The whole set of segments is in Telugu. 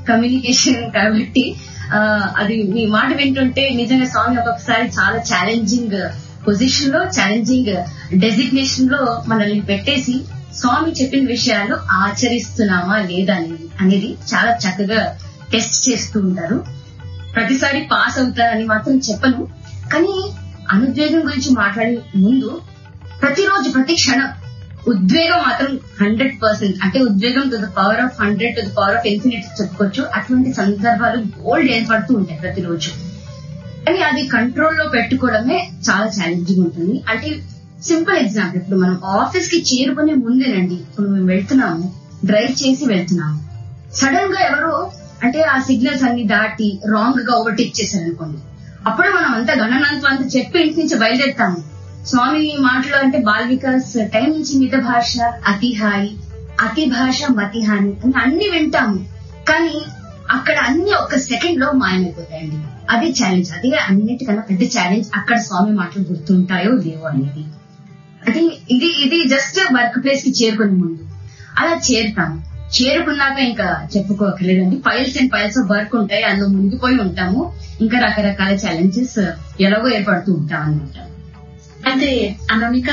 కమ్యూనికేషన్ కాబట్టి ఆ, అది మీ మాట వింటుంటే నిజంగా స్వామి ఒక్కొక్కసారి చాలా ఛాలెంజింగ్ పొజిషన్ లో ఛాలెంజింగ్ డెసిగ్నేషన్ లో మనల్ని పెట్టేసి స్వామి చెప్పిన విషయాలు ఆచరిస్తున్నామా లేదా అనేది అనేది చాలా చక్కగా టెస్ట్ చేస్తూ ఉంటారు ప్రతిసారి పాస్ అవుతారని మాత్రం చెప్పను కానీ అనుద్వేగం గురించి మాట్లాడే ముందు ప్రతిరోజు ప్రతి క్షణం ఉద్వేగం మాత్రం హండ్రెడ్ పర్సెంట్ అంటే ఉద్వేగం to the power of hundred to the power of infinite చెప్పుకోవచ్చు అటువంటి సందర్భాలు బోల్డ్ ఏర్పడుతూ ఉంటాయి ప్రతిరోజు కానీ అది కంట్రోల్లో పెట్టుకోవడమే చాలా ఛాలెంజింగ్ ఉంటుంది అంటే సింపుల్ ఎగ్జాంపుల్ ఇప్పుడు మనం ఆఫీస్ కి చేరుకునే ముందేనండి ఇప్పుడు మేము వెళ్తున్నాము డ్రైవ్ చేసి వెళ్తున్నాము సడన్ గా ఎవరో అంటే ఆ సిగ్నల్స్ అన్ని దాటి రాంగ్ గా ఓవర్టేక్ చేశారు అనుకోండి అప్పుడే మనం అంతా గణనంతం అంతా చెప్పి ఇంటి నుంచి బయలుదేరుతాము స్వామి మాటలు అంటే బాల్ వికాస్ టైం నుంచి మిత భాష అతి హాయి అతి భాష మతి హాని అని అన్ని వింటాము కానీ అక్కడ అన్ని ఒక్క సెకండ్ లో మాయమైపోతాయండి అదే ఛాలెంజ్ అదే అన్నిటికన్నా పెద్ద ఛాలెంజ్ అక్కడ స్వామి మాటలు గుర్తుంటాయో లేవో అనేది అంటే ఇది ఇది జస్ట్ వర్క్ ప్లేస్ కి చేరుకునే ముందు అలా చేరుతాము చేరుకున్నాక ఇంకా చెప్పుకోకర్లేదండి files and files of work ఉంటాయి అందులో మునిగిపోయి ఉంటాము ఇంకా రకరకాల ఛాలెంజెస్ ఎలాగో ఏర్పడుతూ ఉంటాం అనమాట అయితే అనమిక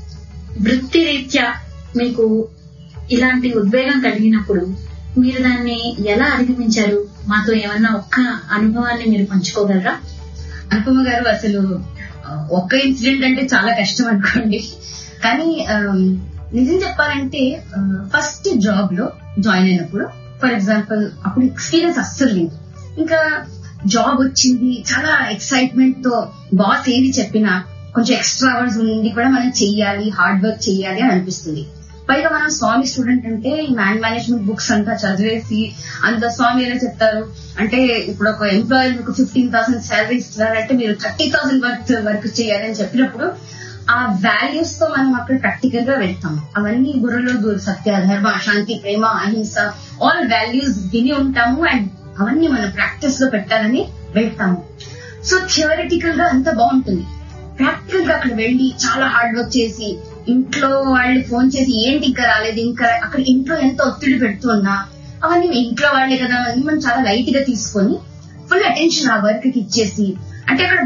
వృత్తి రీత్యా మీకు ఇలాంటి ఉద్వేగం కలిగినప్పుడు మీరు దాన్ని ఎలా అధిగమించారు మాతో ఏమన్నా ఒక్క అనుభవాన్ని మీరు పంచుకోగలరా అనుపమ గారు అసలు ఆ, ఒక్క ఇన్సిడెంట్ అంటే చాలా కష్టం అనుకోండి కానీ ఆ, నిజం చెప్పాలంటే ఫస్ట్ జాబ్ లో జాయిన్ అయినప్పుడు ఫర్ ఎగ్జాంపుల్ అప్పుడు ఎక్స్పీరియన్స్ అస్సలు లేదు ఇంకా జాబ్ వచ్చింది చాలా ఎక్సైట్మెంట్ తో బాస్ ఏది చెప్పినా కొంచెం ఎక్స్ట్రా అవర్స్ ఉండి కూడా మనం చెయ్యాలి హార్డ్ వర్క్ చెయ్యాలి అని అనిపిస్తుంది పైగా మనం స్వామి స్టూడెంట్ అంటే మ్యాన్ మేనేజ్మెంట్ బుక్స్ అంతా చదివేసి అంత స్వామి ఎలా చెప్తారు అంటే ఇప్పుడు ఒక ఎంప్లాయీ మీకు ఫిఫ్టీన్ థౌసండ్ శాలరీ ఇస్తున్నారంటే మీరు థర్టీ థౌసండ్ వర్క్ వర్క్ చేయాలి అని చెప్పినప్పుడు ఆ వాల్యూస్ తో మనం అక్కడ ప్రాక్టికల్ గా వెళ్తాం అవన్నీ బుర్రలో దూర సత్య ధర్మ శాంతి ప్రేమ అహింస ఆల్ వాల్యూస్ విని ఉంటాము అండ్ అవన్నీ మనం ప్రాక్టీస్ లో పెట్టాలని వెళ్తాము సో థియరిటికల్ గా అంత బాగుంటుంది ప్రాక్టికల్ గా అక్కడ వెళ్ళి చాలా హార్డ్ వర్క్ చేసి ఇంట్లో వాళ్ళు ఫోన్ చేసి ఏంటి ఇంకా రాలేదు ఇంకా అక్కడ ఇంట్లో ఎంత ఒత్తిడి పెడుతున్నా అవన్నీ ఇంట్లో వాళ్ళే కదా అని మనం చాలా లైట్ గా తీసుకొని ఫుల్ అటెన్షన్ ఆ వర్క్ కి ఇచ్చేసి అంటే అక్కడ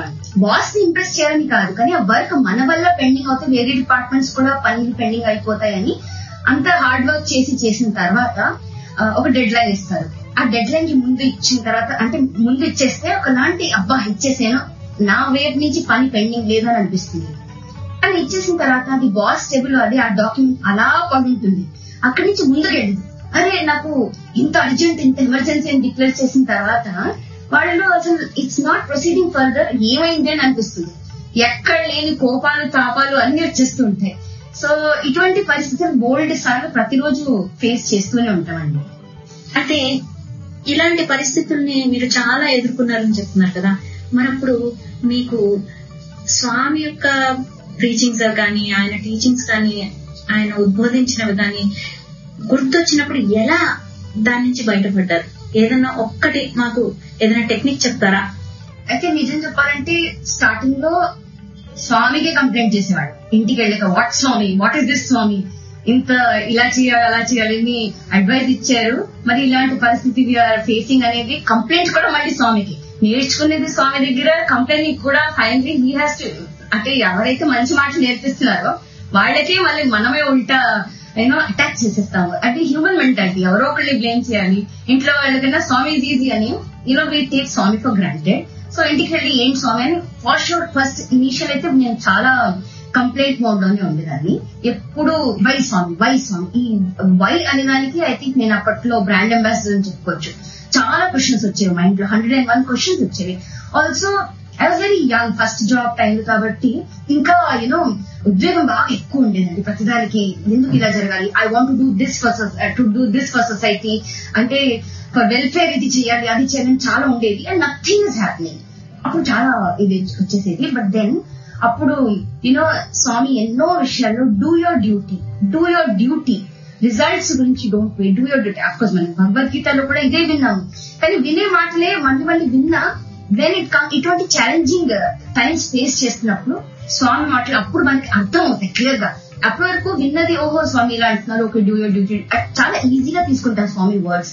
బాస్ ని ఇంప్రెస్ చేయాలని కాదు కానీ ఆ వర్క్ మన వల్ల పెండింగ్ అవుతే వేరే డిపార్ట్మెంట్స్ కూడా పనులు పెండింగ్ అయిపోతాయని అంత హార్డ్ వర్క్ చేసి చేసిన తర్వాత ఆ, ఒక డెడ్ లైన్ ఇస్తారు ఆ డెడ్ లైన్ కి ముందు ఇచ్చిన తర్వాత అంటే ముందు ఇచ్చేస్తే ఒకలాంటి అబ్బా ఇచ్చేసాను నా వైపు నుంచి పని పెండింగ్ లేదు అని అనిపిస్తుంది అని ఇచ్చేసిన తర్వాత అది బాస్ టేబుల్ అది ఆ డాక్యుమెంట్ అలా పడుంటుంది అక్కడి నుంచి ముందుకెళ్ళదు అరే నాకు ఇంత అర్జెంట్ ఇంత ఎమర్జెన్సీ అని డిక్లేర్ చేసిన తర్వాత వాళ్ళు అసలు ఇట్స్ నాట్ ప్రొసీడింగ్ ఫర్దర్ ఏమైంది అని అనిపిస్తుంది ఎక్కడ లేని కోపాలు తాపాలు అన్ని వచ్చేస్తూ ఉంటాయి సో ఇటువంటి పరిస్థితులు బోల్డ్ సార్లు ప్రతిరోజు ఫేస్ చేస్తూనే ఉంటామండి అంటే ఇలాంటి పరిస్థితుల్ని మీరు చాలా ఎదుర్కొన్నారని చెప్తున్నారు కదా మరప్పుడు మీకు స్వామి యొక్క ప్రీచింగ్స్ కానీ ఆయన టీచింగ్స్ కానీ ఆయన ఉద్బోధించినవి కానీ గుర్తొచ్చినప్పుడు ఎలా దాని నుంచి బయటపడ్డారు ఏదన్నా ఒక్కటి మాకు ఏదైనా టెక్నిక్ చెప్తారా అయితే నిజం చెప్పాలంటే స్టార్టింగ్ లో స్వామికి కంప్లైంట్ చేసేవాడు ఇంటికి వెళ్ళాక what Swami what is this Swami ఇంత ఇలా చేయాలి అలా చేయాలి అని అడ్వైస్ ఇచ్చారు మరి ఇలాంటి పరిస్థితి వీఆర్ ఫేసింగ్ అనేది కంప్లైంట్ కూడా మళ్ళీ స్వామికి నేర్చుకునేది స్వామి దగ్గర కంప్లైంట్ కూడా ఫైనలీ హీ హాస్ టు అంటే ఎవరైతే మంచి మాటలు నేర్పిస్తున్నారో వాళ్ళకే మళ్ళీ మనమే ఉల్టా యూనో అటాక్ చేసేస్తాము అంటే హ్యూమన్ మెంటాలిటీ ఎవరో ఒకరిని బ్లేమ్ చేయాలి ఇంట్లో వాళ్ళకైనా స్వామి ఈజ్ ఈజీ అని you know we take Swami for granted so ఇంటికి వెళ్ళి ఏం స్వామి అని ఫస్ట్ షూర్ ఫస్ట్ ఇనీషియల్ అయితే నేను చాలా కంప్లైంట్ మోడ్ లోనే ఉండేదాన్ని ఎప్పుడు వై స్వామి వై స్వామి ఈ వై అనే దానికి ఐ థింక్ నేను అప్పట్లో బ్రాండ్ అంబాసిడర్ అని చెప్పుకోవచ్చు చాలా క్వశ్చన్స్ వచ్చేవి మా ఇంట్లో హండ్రెడ్ అండ్ వన్ క్వశ్చన్స్ వచ్చేవి also I was very young first job time కాబట్టి ఇంకా యూనో ఉద్వేగం బాగా ఎక్కువ ఉండేదండి ప్రతిదానికి ఎందుకు ఇలా జరగాలి I want do this for to do this for society అంటే ఫర్ వెల్ఫేర్ ఇది చేయాలి అది చేయాలని చాలా ఉండేది అండ్ నథింగ్ ఇస్ హ్యాపెనింగ్ అప్పుడు చాలా ఇది వచ్చేసేది బట్ దెన్ అప్పుడు యూనో స్వామి ఎన్నో విషయాల్లో do your duty do your duty results గురించి don't way do your duty of course మనం భగవద్గీతలో కూడా ఇదే విన్నాము కానీ వినే మాటలే మళ్ళీ మళ్ళీ విన్నా దెన్ ఇట్ కమ్ ఇటువంటి ఛాలెంజింగ్ టైమ్స్ ఫేస్ చేస్తున్నప్పుడు స్వామి మాటలు అప్పుడు మనకి అర్థం అవుతాయి క్లియర్ గా అప్పటి వరకు విన్నది ఓహో స్వామి ఇలా అంటున్నారు ఓకే డూ యోర్ డ్యూటీ చాలా ఈజీగా తీసుకుంటారు స్వామి వర్డ్స్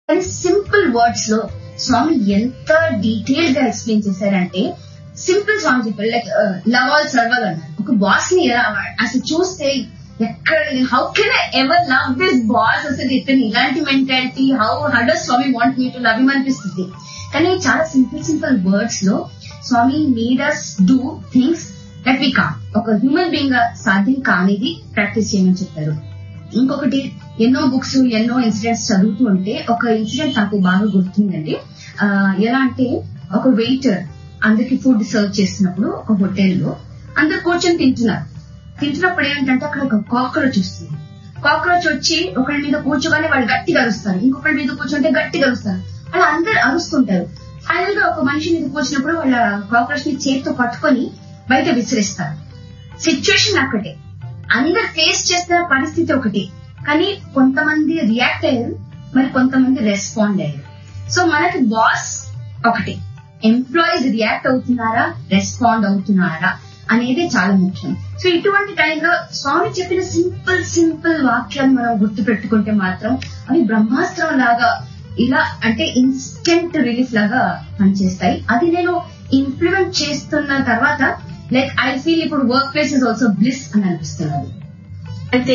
కానీ సింపుల్ వర్డ్స్ లో స్వామి ఎంత డీటెయిల్ గా ఎక్స్ప్లెయిన్ చేశారంటే సింపుల్ స్వామి చెప్పారు లైక్ లవ్ ఆల్ సర్వల్ అన్నారు ఒక బాస్ ని ఎలా అసలు చూస్తే ఎక్కడ how can I ever love this boss అసలు ఇతను ఇలాంటి mentality how how does Swami want me to love అనిపిస్తుంది కానీ చాలా సింపుల్ సింపుల్ వర్డ్స్ లో Swami made us do things that we can ఒక హ్యూమన్ బీయింగ్ సాధ్యం కానిది ప్రాక్టీస్ చేయమని చెప్పారు ఇంకొకటి ఎన్నో బుక్స్ ఎన్నో ఇన్సిడెంట్స్ చదువుతూ ఉంటే ఒక ఇన్సిడెంట్ నాకు బాగా గుర్తుందండి ఆ, ఎలా అంటే ఒక వెయిటర్ అందరికి ఫుడ్ సర్వ్ చేస్తున్నప్పుడు ఒక హోటల్లో అందరు కూర్చొని తింటున్నారు తింటున్నప్పుడు ఏంటంటే అక్కడ ఒక కాక్రోచ్ వస్తుంది కాక్రోచ్ వచ్చి ఒకరి మీద కూర్చోగానే వాళ్ళు గట్టిగా అరుస్తారు ఇంకొకరి మీద కూర్చుంటే గట్టిగా అరుస్తారు అలా అందరు అరుస్తుంటారు ఫైనల్ గా ఒక మనిషి మీద కూర్చున్నప్పుడు వాళ్ళ కాక్రోచ్ ని చేతితో పట్టుకొని బయట విసిరేస్తారు సిచ్యువేషన్ అక్కటే అందరు ఫేస్ చేస్తున్న పరిస్థితి ఒకటి కానీ కొంతమంది రియాక్ట్ అయ్యారు మరి కొంతమంది రెస్పాండ్ అయ్యారు సో మనకి బాస్ ఒకటి ఎంప్లాయీస్ రియాక్ట్ అవుతున్నారా రెస్పాండ్ అవుతున్నారా అనేది చాలా ముఖ్యం సో ఇటువంటి టైంలో స్వామి చెప్పిన సింపుల్ సింపుల్ వాక్యాలు మనం గుర్తు పెట్టుకుంటే మాత్రం అవి బ్రహ్మాస్త్రం లాగా ఇలా అంటే ఇన్స్టెంట్ రిలీఫ్ లాగా పనిచేస్తాయి అది నేను ఇంప్లిమెంట్ చేస్తున్న తర్వాత లైక్ ఐ ఫీల్ ఇప్పుడు work place is also bliss అని అనిపిస్తున్నది అయితే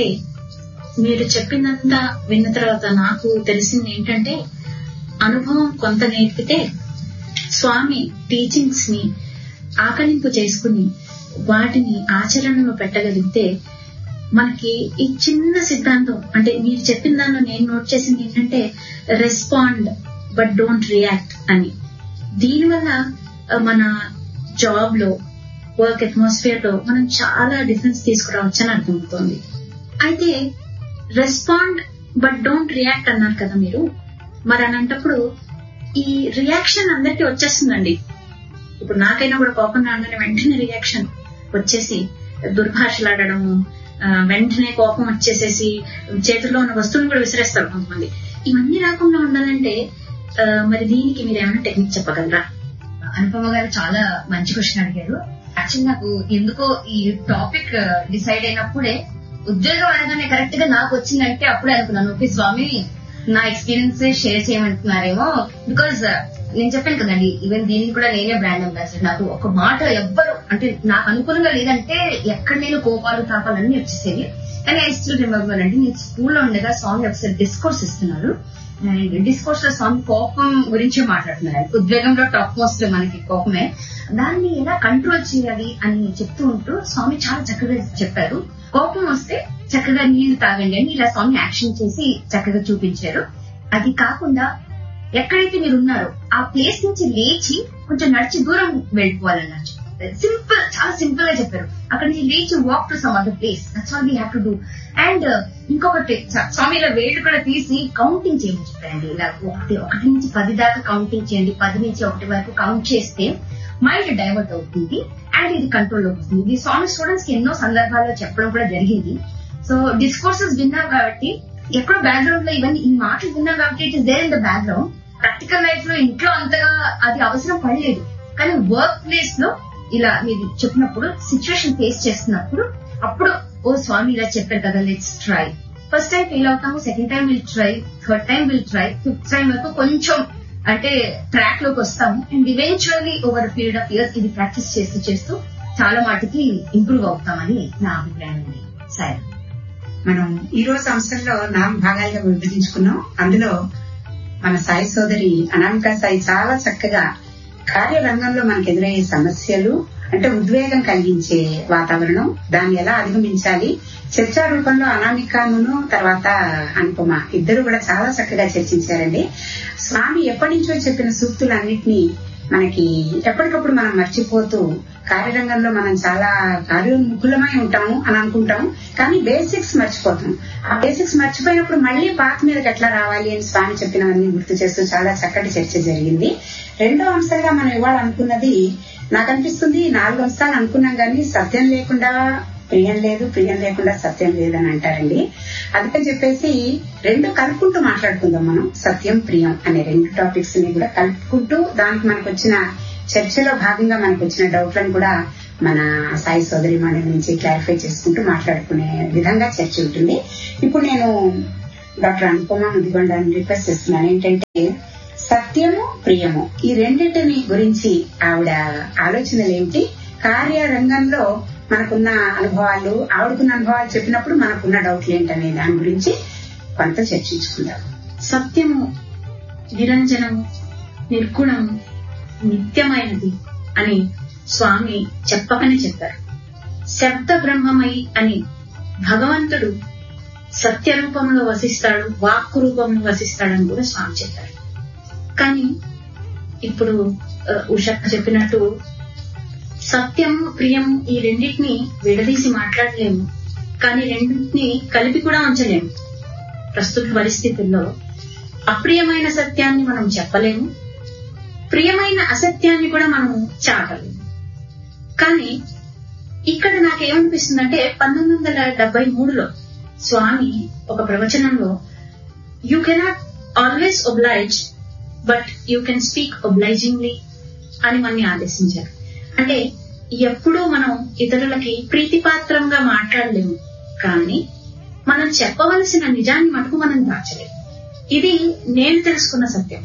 మీరు చెప్పిందంతా విన్న తర్వాత నాకు తెలిసింది ఏంటంటే అనుభవం కొంత నేర్పితే స్వామి టీచింగ్స్ ని ఆకలింపు చేసుకుని వాటిని ఆచరణలో పెట్టగలిగితే మనకి ఈ చిన్న సిద్ధాంతం అంటే మీరు చెప్పిన దానిలో నేను నోట్ చేసింది ఏంటంటే రెస్పాండ్ బట్ డోంట్ రియాక్ట్ అని దీనివల్ల ఆ, మన జాబ్ లో వర్క్ అట్మాస్ఫియర్ లో మనం చాలా డిఫరెన్స్ తీసుకురావచ్చు అని అర్థమవుతోంది అయితే రెస్పాండ్ బట్ డోంట్ రియాక్ట్ అన్నారు కదా మీరు మరి అనంటప్పుడు ఈ రియాక్షన్ అందరికీ వచ్చేస్తుందండి ఇప్పుడు నాకైనా కూడా కోపం రాగానే వెంటనే రియాక్షన్ వచ్చేసి దుర్భాషలాడడము ఆ, వెంటనే కోపం వచ్చేసేసి చేతిలో ఉన్న వస్తువులను కూడా విసిరేస్తారు కొంతమంది ఇవన్నీ రాకుండా ఉండాలంటే ఆ, మరి దీనికి మీరు ఏమైనా టెక్నిక్ చెప్పగలరా అనుపమ గారు చాలా మంచి క్వశ్చన్ అడిగారు యాక్చువల్ నాకు ఎందుకో ఈ టాపిక్ డిసైడ్ అయినప్పుడే ఉద్యోగం అనగానే కరెక్ట్ గా నాకు వచ్చిందంటే అప్పుడే అనుకున్నాను ఓకే స్వామి నా ఎక్స్పీరియన్స్ షేర్ చేయమంటున్నారేమో బికాజ్ నేను చెప్పాను కదండి ఈవెన్ దీనికి కూడా నేనే బ్రాండ్ అంబాసిడర్ నాకు ఒక మాట ఎవ్వరు అంటే నాకు అనుకూలంగా లేదంటే ఎక్కడ నేను కోపాలు తాపాలన్నీ వచ్చేసేవి కానీ ఐ స్టిల్ రిమెంబర్ అండి నేను స్కూల్లో ఉండగా స్వామి ఒకసారి డిస్కోర్స్ ఇస్తున్నారు అండ్ డిస్కోర్స్ లో స్వామి కోపం గురించి మాట్లాడుతున్నారు ఉద్వేగంలో టాప్ మోస్ట్ మనకి కోపమే దాన్ని ఎలా కంట్రోల్ చేయాలి అని చెప్తూ ఉంటూ స్వామి చాలా చక్కగా చెప్పారు కోపం వస్తే చక్కగా నీళ్లు తాగండి అని ఇలా స్వామి యాక్షన్ చేసి చక్కగా చూపించారు అది కాకుండా ఎక్కడైతే మీరు ఉన్నారో ఆ ప్లేస్ నుంచి లేచి కొంచెం నడిచి దూరం వెళ్ళిపోవాలన్నారు సింపుల్ చాలా సింపుల్ గా చెప్పారు అక్కడ నుంచి లేచి walk to some other place that's all we have to do and ఇంకొకటి స- స్వామి ఇలా వేళ్ళు కూడా తీసి కౌంటింగ్ చేయమని చెప్పారండి ఇలా ఒకటి ఒకటి నుంచి పది దాకా కౌంటింగ్ చేయండి పది నుంచి ఒకటి వరకు కౌంట్ చేస్తే మైండ్ డైవర్ట్ అవుతుంది అండ్ ఇది కంట్రోల్ వస్తుంది ఇది స్వామి స్టూడెంట్స్ కి ఎన్నో సందర్భాల్లో చెప్పడం కూడా జరిగింది సో డిస్కోర్సెస్ విన్నాం కాబట్టి ఎక్కడో బ్యాక్గ్రౌండ్ లో ఇవన్నీ ఈ మాటలు విన్నాం కాబట్టి it is there in the background practical life లో ఇంట్లో అంతగా అది అవసరం పడలేదు కానీ వర్క్ ప్లేస్ లో ఇలా మీరు చెప్పినప్పుడు సిచ్యువేషన్ ఫేస్ చేస్తున్నప్పుడు అప్పుడు ఓ స్వామి ఇలా చెప్పారు కదా let's try first time fail అవుతాము second time will try third time will try fifth time వరకు కొంచెం అంటే ట్రాక్ లోకి వస్తాము and eventually over period of years ఇది ప్రాక్టీస్ చేస్తూ చేస్తూ చాలా మాటికి ఇంప్రూవ్ అవుతామని నా అభిప్రాయం అండి సరే మనం ఈ రోజు అంశంలో నాలుగు భాగాలుగా విభజించుకున్నాం అందులో మన సాయి సోదరి అనామిక సాయి చాలా చక్కగా కార్యరంగంలో మనకు ఎదురయ్యే సమస్యలు అంటే ఉద్వేగం కలిగించే వాతావరణం దాన్ని ఎలా అధిగమించాలి చర్చా రూపంలో అనామికను తర్వాత అనుపమ ఇద్దరు కూడా చాలా చక్కగా చర్చించారండి స్వామి ఎప్పటి నుంచో చెప్పిన సూక్తులన్నింటినీ మనకి ఎప్పటికప్పుడు మనం మర్చిపోతూ కార్యరంగంలో మనం చాలా కార్యోన్ముఖులమై ఉంటాము అని అనుకుంటాము కానీ బేసిక్స్ మర్చిపోతాం ఆ బేసిక్స్ మర్చిపోయినప్పుడు మళ్ళీ పాత మీదకి ఎట్లా రావాలి అని స్వామి చెప్పినవన్నీ గుర్తు చేస్తూ చాలా చక్కటి చర్చ జరిగింది రెండో అంశంగా మనం ఇవాళ అనుకున్నది నాకు అనిపిస్తుంది నాలుగు అంశాలు అనుకున్నాం కానీ సత్యం లేకుండా ప్రియం లేదు ప్రియం లేకుండా సత్యం లేదని అంటారండి అందుకని చెప్పేసి రెండు కలుపుకుంటూ మాట్లాడుకుందాం మనం సత్యం ప్రియం అనే రెండు టాపిక్స్ ని కూడా కలుపుకుంటూ దానికి మనకు వచ్చిన చర్చలో భాగంగా మనకు వచ్చిన డౌట్లను కూడా మన సాయి సోదరి మండలి నుంచి క్లారిఫై చేసుకుంటూ మాట్లాడుకునే విధంగా చర్చ ఉంటుంది ఇప్పుడు నేను డాక్టర్ అనుపమ ముదిగొండని రిక్వెస్ట్ చేస్తున్నాను ఏంటంటే సత్యము ప్రియము ఈ రెండింటిని గురించి ఆవిడ ఆలోచనలు ఏమిటి కార్యరంగంలో మనకున్న అనుభవాలు ఆవిడకున్న అనుభవాలు చెప్పినప్పుడు మనకున్న డౌట్లు ఏంటనే దాని గురించి కొంత చర్చించుకుందాం సత్యము నిరంజనము నిర్గుణము నిత్యమైనది అని స్వామి చెప్పకనే చెప్పారు శబ్ద బ్రహ్మమై అని భగవంతుడు సత్య రూపంలో వసిస్తాడు వాక్కు రూపంలో వసిస్తాడని కూడా స్వామి చెప్పారు కానీ ఇప్పుడు ఆ, ఉష చెప్పినట్టు సత్యం ప్రియం ఈ రెండింటిని విడదీసి మాట్లాడలేము కానీ రెండింటిని కలిపి కూడా ఉంచలేము ప్రస్తుత పరిస్థితుల్లో అప్రియమైన సత్యాన్ని మనం చెప్పలేము ప్రియమైన అసత్యాన్ని కూడా మనము చాటలేము కానీ ఇక్కడ నాకేమనిపిస్తుందంటే పంతొమ్మిది వందల డెబ్బై మూడులో స్వామి ఒక ప్రవచనంలో you cannot always oblige but you can speak obligingly అని మనని ఆదేశించారు అంటే ఎప్పుడూ మనం ఇతరులకి ప్రీతిపాత్రంగా మాట్లాడలేము కానీ మనం చెప్పవలసిన నిజాన్ని మటుకు మనం దాచలేము ఇది నేను తెలుసుకున్న సత్యం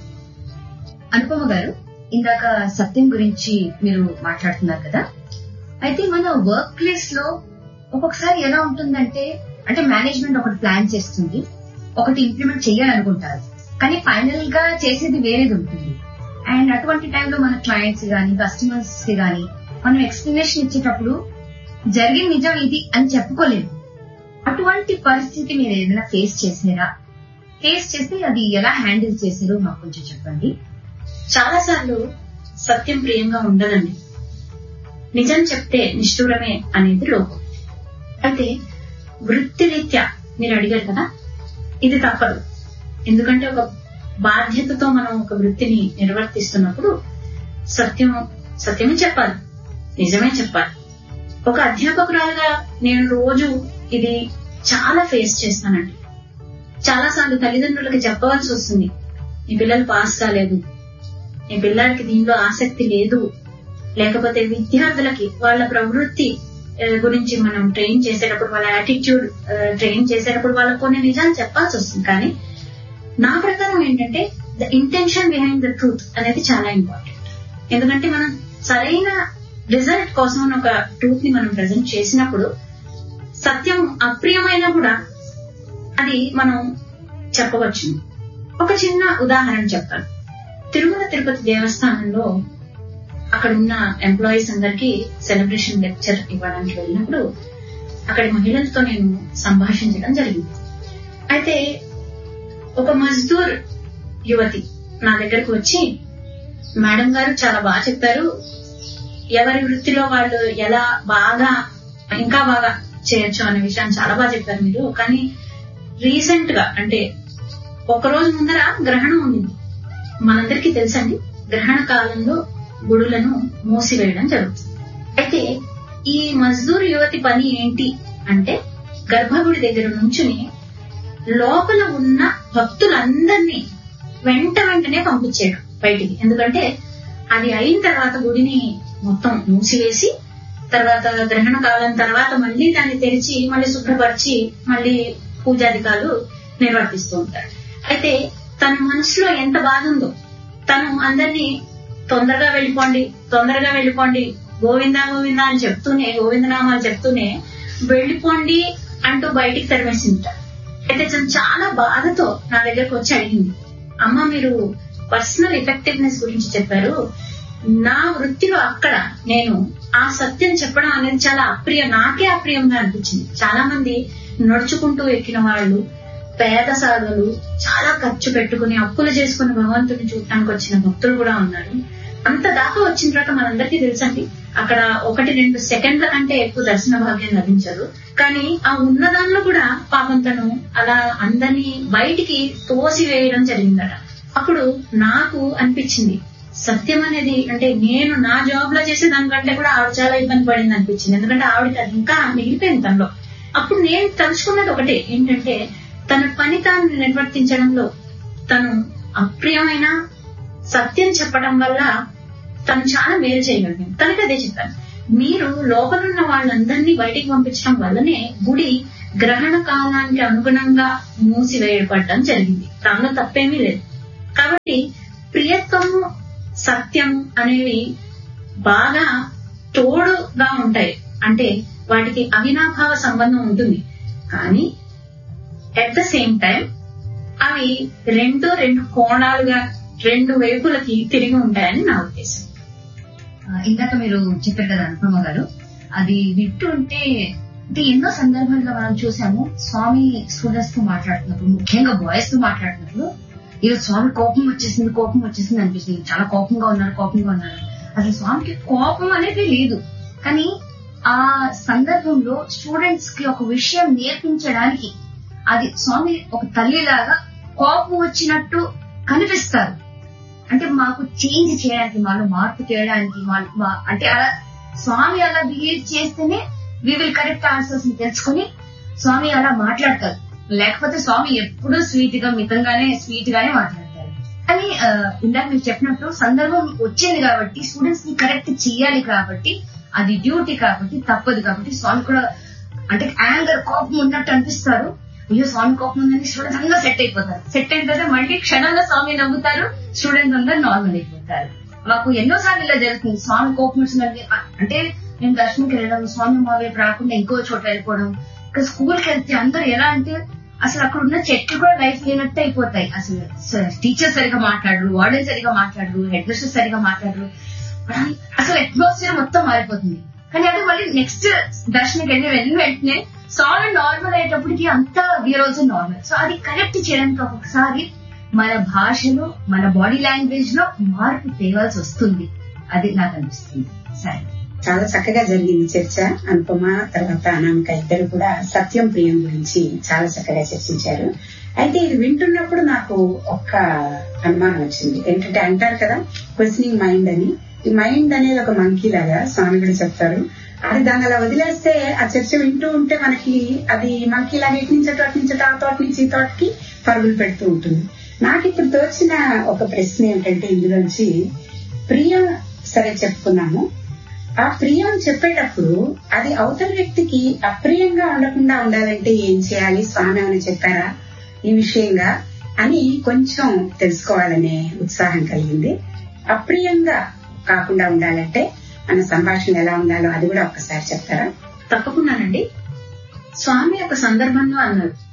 అనుపమ గారు ఇందాక సత్యం గురించి మీరు మాట్లాడుతున్నారు కదా అయితే మన వర్క్ ప్లేస్ లో ఒక్కొక్కసారి ఎలా ఉంటుందంటే అంటే మేనేజ్మెంట్ ఒకటి ప్లాన్ చేస్తుంది ఒకటి ఇంప్లిమెంట్ చేయాలనుకుంటారు కానీ ఫైనల్ గా చేసేది వేరేది ఉంటుంది అండ్ అటువంటి టైంలో మన క్లయింట్స్ గాని కస్టమర్స్ కి గాని మనం ఎక్స్ప్లెనేషన్ ఇచ్చేటప్పుడు జరిగిన నిజం ఇది అని చెప్పుకోలేదు అటువంటి పరిస్థితి మీరు ఏదైనా ఫేస్ చేసారా ఫేస్ చేస్తే అది ఎలా హ్యాండిల్ చేశారో మాకు కొంచెం చెప్పండి చాలా సార్లు సత్యం ప్రియంగా ఉండదండి నిజం చెప్తే నిష్ఠూరమే అనేది లోపం అయితే వృత్తిరీత్యా మీరు అడిగారు కదా ఇది తప్పదు ఎందుకంటే ఒక బాధ్యతతో మనం ఒక వృత్తిని నిర్వర్తిస్తున్నప్పుడు సత్యం సత్యమే చెప్పాలి నిజమే చెప్పాలి ఒక అధ్యాపకురాలుగా నేను రోజు ఇది చాలా ఫేస్ చేస్తానండి చాలా సార్లు తల్లిదండ్రులకి చెప్పవలసి వస్తుంది మీ పిల్లలు పాస్ కాలేదు మీ పిల్లలకి దీనిలో ఆసక్తి లేదు లేకపోతే విద్యార్థులకి వాళ్ళ ప్రవృత్తి ఆ, గురించి మనం ట్రైన్ చేసేటప్పుడు వాళ్ళ యాటిట్యూడ్ ట్రైన్ చేసేటప్పుడు వాళ్ళకి కొన్ని నిజాలు చెప్పాల్సి వస్తుంది కానీ నా ప్రకారం ఏంటంటే the intention behind the truth అనేది చాలా ఇంపార్టెంట్ ఎందుకంటే మనం సరైన రిజల్ట్ కోసం ఒక ట్రూత్ ని మనం ప్రజెంట్ చేసినప్పుడు సత్యం అప్రియమైనా కూడా అది మనం చెప్పవచ్చు ఒక చిన్న ఉదాహరణ చెప్తాను తిరుమల తిరుపతి దేవస్థానంలో అక్కడ ఉన్న ఎంప్లాయీస్ అందరికి సెలబ్రేషన్ లెక్చర్ ఇవ్వడానికి వెళ్ళినప్పుడు అక్కడి మహిళలతో నేను సంభాషించడం జరిగింది అయితే ఒక మజ్దూర్ యువతి నా దగ్గరకు వచ్చి మేడం గారు చాలా బాగా చెప్పారు ఎవరి వృత్తిలో వాళ్ళు ఎలా బాగా ఇంకా బాగా చేయొచ్చు అనే విషయాన్ని చాలా బాగా చెప్పారు మీరు కానీ రీసెంట్ గా అంటే ఒక రోజు ముందర గ్రహణం ఉంది మనందరికీ తెలుసండి గ్రహణ కాలంలో గుడులను మూసివేయడం జరుగుతుంది అయితే ఈ మజ్దూర్ యువతి పని ఏంటి అంటే గర్భగుడి దగ్గర నుంచుని లోపల ఉన్న భక్తులందరినీ వెంట వెంటనే పంపించేయడం బయటికి ఎందుకంటే అది అయిన తర్వాత గుడిని మొత్తం మూసివేసి తర్వాత గ్రహణ కాలం తర్వాత మళ్ళీ దాన్ని తెరిచి మళ్ళీ శుభ్రపరిచి మళ్ళీ పూజాధికారులు నిర్వర్తిస్తూ ఉంటారు అయితే తన మనసులో ఎంత బాధ ఉందో తను అందరినీ తొందరగా వెళ్ళిపోండి తొందరగా వెళ్ళిపోండి గోవిందా గోవిందా అని చెప్తూనే గోవిందనామాలు చెప్తూనే వెళ్ళిపోండి అంటూ బయటికి తరిమేసింట అయితే తను చాలా బాధతో నా దగ్గరకు వచ్చి అడిగింది అమ్మ మీరు పర్సనల్ ఎఫెక్టివ్నెస్ గురించి చెప్పారు నా వృత్తిలో అక్కడ నేను ఆ సత్యం చెప్పడం అనేది చాలా అప్రియ నాకే అప్రియంగా అనిపించింది చాలా మంది నడుచుకుంటూ ఎక్కిన వాళ్ళు పేద సాధులు చాలా ఖర్చు పెట్టుకుని అప్పులు చేసుకుని భగవంతుని చూడటానికి వచ్చిన భక్తులు కూడా ఉన్నారు అంత దాకా వచ్చిన తర్వాత మనందరికీ తెలుసండి అక్కడ ఒకటి రెండు సెకండ్ల కంటే ఎక్కువ దర్శన భాగ్యం లభించదు కానీ ఆ ఉన్న దానిలో కూడా పాపం తను అలా అందరినీ బయటికి తోసి వేయడం జరిగిందట అప్పుడు నాకు అనిపించింది సత్యం అనేది అంటే నేను నా జాబ్ లో చేసే దానికంటే కూడా ఆవిడ చాలా ఇబ్బంది పడింది అనిపించింది ఎందుకంటే ఆవిడకి అది ఇంకా మిగిలిపోయింది తనలో అప్పుడు నేను తలుచుకున్నది ఒకటే ఏంటంటే తన పని తాను నిర్వర్తించడంలో తను అప్రియమైన సత్యం చెప్పడం వల్ల తను చాలా మేలు చేయగలిగింది తనకి అదే చెప్పాను మీరు లోపలున్న వాళ్ళందరినీ బయటికి పంపించడం వల్లనే గుడి గ్రహణ కాలానికి అనుగుణంగా మూసివేయబడడం జరిగింది దానిలో తప్పేమీ లేదు కాబట్టి ప్రియత్వము సత్యం అనేవి బాగా తోడుగా ఉంటాయి అంటే వాటికి అవినాభావ సంబంధం ఉంటుంది కానీ అట్ ద సేమ్ టైం అవి రెండు రెండు కోణాలుగా రెండు వైపులకి తిరిగి ఉంటాయని నా ఉద్దేశం ఆ, ఇందాక మీరు చెప్పారు కదా అనుపమ గారు అది వింటుంటే అంటే ఎన్నో సందర్భాలుగా మనం చూసాము స్వామి స్టూడెంట్స్ తో మాట్లాడుతున్నప్పుడు ముఖ్యంగా బాయ్స్ తో మాట్లాడుతున్నప్పుడు ఈరోజు స్వామి కోపం వచ్చేసింది కోపం వచ్చేసింది అనిపిస్తుంది చాలా కోపంగా ఉన్నారు కోపంగా ఉన్నారు అసలు స్వామికి కోపం అనేది లేదు కానీ ఆ సందర్భంలో స్టూడెంట్స్ కి ఒక విషయం నేర్పించడానికి అది స్వామి ఒక తల్లిలాగా కోపం వచ్చినట్టు కనిపిస్తారు అంటే మాకు చేంజ్ చేయడానికి మాలో మార్పు చేయడానికి మా- మా- అంటే అలా స్వామి అలా బిహేవ్ చేస్తేనే వి విల్ కరెక్ట్ ఆన్సర్స్ ని తెలుసుకుని స్వామి అలా మాట్లాడతారు లేకపోతే స్వామి ఎప్పుడూ స్వీట్ గా మితంగానే స్వీట్ గానే మాట్లాడతారు కానీ ఆ, ఇందాక మీరు చెప్పినట్టు సందర్భం వచ్చింది కాబట్టి స్టూడెంట్స్ ని కరెక్ట్ చేయాలి కాబట్టి అది డ్యూటీ కాబట్టి తప్పదు కాబట్టి స్వామి కూడా అంటే యాంగర్ కోపం ఉన్నట్టు అనిపిస్తారు అయ్యో స్వామి కోపం ఉందని స్టూడెంట్స్ అందరూ సెట్ అయిపోతారు సెట్ అయిన తర్వాత మళ్ళీ క్షణంలో స్వామి నవ్వుతారు స్టూడెంట్స్ అందరూ నార్మల్ అయిపోతారు మాకు ఎన్నో సార్లు ఇలా జరుగుతుంది స్వామి కోపం వచ్చిందంటే అంటే నేను దర్శనంకి వెళ్ళడం స్వామి మా వైపు రాకుండా ఇంకో చోట వెళ్ళిపోవడం ఇంకా స్కూల్కి వెళ్తే అందరూ ఎలా అంటే అసలు అక్కడ ఉన్న చెట్లు కూడా లైఫ్ లేనట్టు అయిపోతాయి అసలు టీచర్ సరిగా మాట్లాడరు వార్డెన్ సరిగా మాట్లాడరు హెడ్ మిస్టర్ సరిగా మాట్లాడరు అసలు అట్మాస్ఫియర్ మొత్తం మారిపోతుంది కానీ అది మళ్ళీ నెక్స్ట్ దర్శనకి వెళ్ళి వెళ్ళిన వెంటనే సాంగ్ నార్మల్ అయ్యేటప్పటికి అంతా వీఆర్ ఆల్సో నార్మల్ సో అది కరెక్ట్ చేయడానికి ఒక్కొక్కసారి మన భాషలో మన బాడీ లాంగ్వేజ్ లో మార్పు తేవాల్సి వస్తుంది అది నాకు అనిపిస్తుంది సరే చాలా చక్కగా జరిగింది చర్చ అనుపమ తర్వాత అనామిక ఇద్దరు కూడా సత్యం ప్రియం గురించి చాలా చక్కగా చర్చించారు అయితే ఇది వింటున్నప్పుడు నాకు ఒక్క అనుమానం వచ్చింది ఏంటంటే అంటారు కదా క్వశ్చనింగ్ మైండ్ అని ఈ మైండ్ అనేది ఒక మంకీ లాగా స్వామి కూడా చెప్తారు అది దాన్ని అలా వదిలేస్తే ఆ చర్చ వింటూ ఉంటే మనకి అది మంకీ లాగా ఇటు నుంచి అటు అటు నుంచి అటు, ఆ తోట నుంచి ఈ తోటకి పరుగులు పెడుతూ ఉంటుంది నాకు ఇప్పుడు తోచిన ఒక ప్రశ్న ఏంటంటే ఇందులోంచి ప్రియం సరే చెప్పుకున్నాము ఆ ప్రియం చెప్పేటప్పుడు అది అవతల వ్యక్తికి అప్రియంగా ఉండకుండా ఉండాలంటే ఏం చేయాలి స్వామి ఏమైనా చెప్పారా ఈ విషయంగా అని కొంచెం తెలుసుకోవాలనే ఉత్సాహం కలిగింది అప్రియంగా కాకుండా ఉండాలంటే మన సంభాషణ ఎలా ఉండాలో అది కూడా ఒక్కసారి చెప్తారా తప్పకుండానండి స్వామి ఒక సందర్భంలో అన్నారు